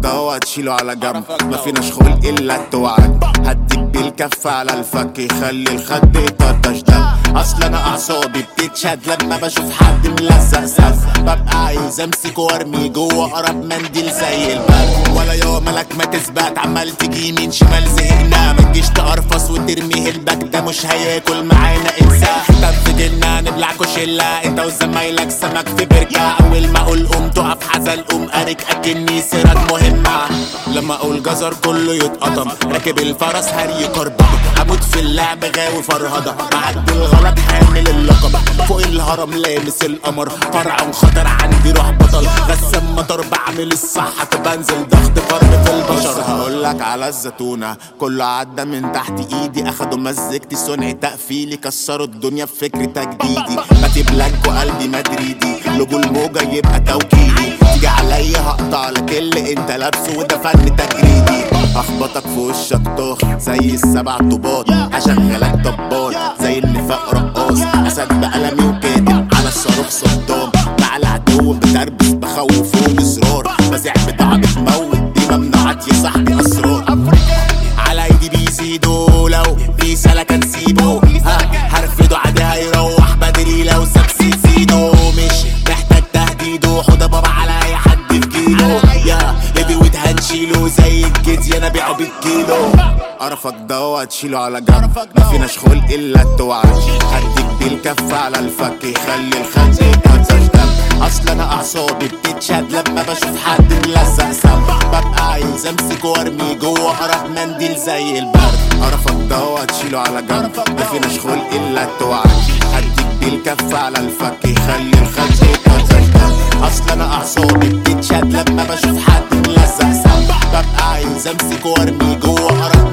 ده تشيله على جنب ما فيناش خلق الا التوعد هديك بالكف على الفك يخلي الخد يطرطش دم اصل انا اعصابي بتتشد لما بشوف حد ملزق سف ببقى عايز امسك وارمي جوه اقرب منديل زي البرد ولا يوم ملك ما تثبت عمال تجي يمين شمال زهقنا ما تجيش تقرفص وترمي هلبك ده مش هياكل معانا انسان تنفجلنا نبلعكوا شله انت وزمايلك سمك في بركه اول ما اقول قوم تقف حزل قوم ارك اكني سيرك مهمه لما اقول جزر كله يتقطم راكب الفرس هري كربة اموت في اللعب غاوي فرهضه بعد الغلط حامل اللقب فوق الهرم لامس القمر فرع خطر عندي روح بطل غسام مطر بعمل الصح بنزل ضغط فرد في البشر هقول لك على الزتونه كله عدى من تحت ايدي اخدوا مزجتي صنع تقفيلي كسروا الدنيا بفكر تجديدي باتي بلاك وقلبي مدريدي لوجو الموجه يبقى توكيدي تيجي عليا هقطع لك اللي انت لابسه وده فن تجريدي هخبطك في وشك طخ زي السبع طوبات هشغلك طبال زي النفاق رقاص اسد بقلمي وكاتب على الصاروخ صدام مع العدو بتربس بخوف وبصرار بزع بضاعة بتموت دي ممنوعات يا صاحبي اسرار على ايدي بيزيدوا لو في سلكة نسيبه ها هرفده عادي هيروح بدري لو ساب سيزيدو مش محتاج تهديده حوضة بابا على اي حد في جيله يا هيفي ويت هنشيله زي الجدي انا بيعه بالكيلو قرفك ده هتشيله على جنب ما فيناش خلق الا التوعد هديك بالكف على الفك يخلي الخد يتهزش دم اصل انا اعصابي بتتشد لما بشوف حد ملزق سم ببقى عايز امسك وارمي جوه قرف منديل زي البرد قرفك ده هتشيله على جنب ما فيناش خلق الا التوعد هديك بالكف على الفك يخلي الخد يتهزش دم اصل انا اعصابي بتتشد لما بشوف حد ملزق سم ببقى عايز امسك وارمي جوه قرف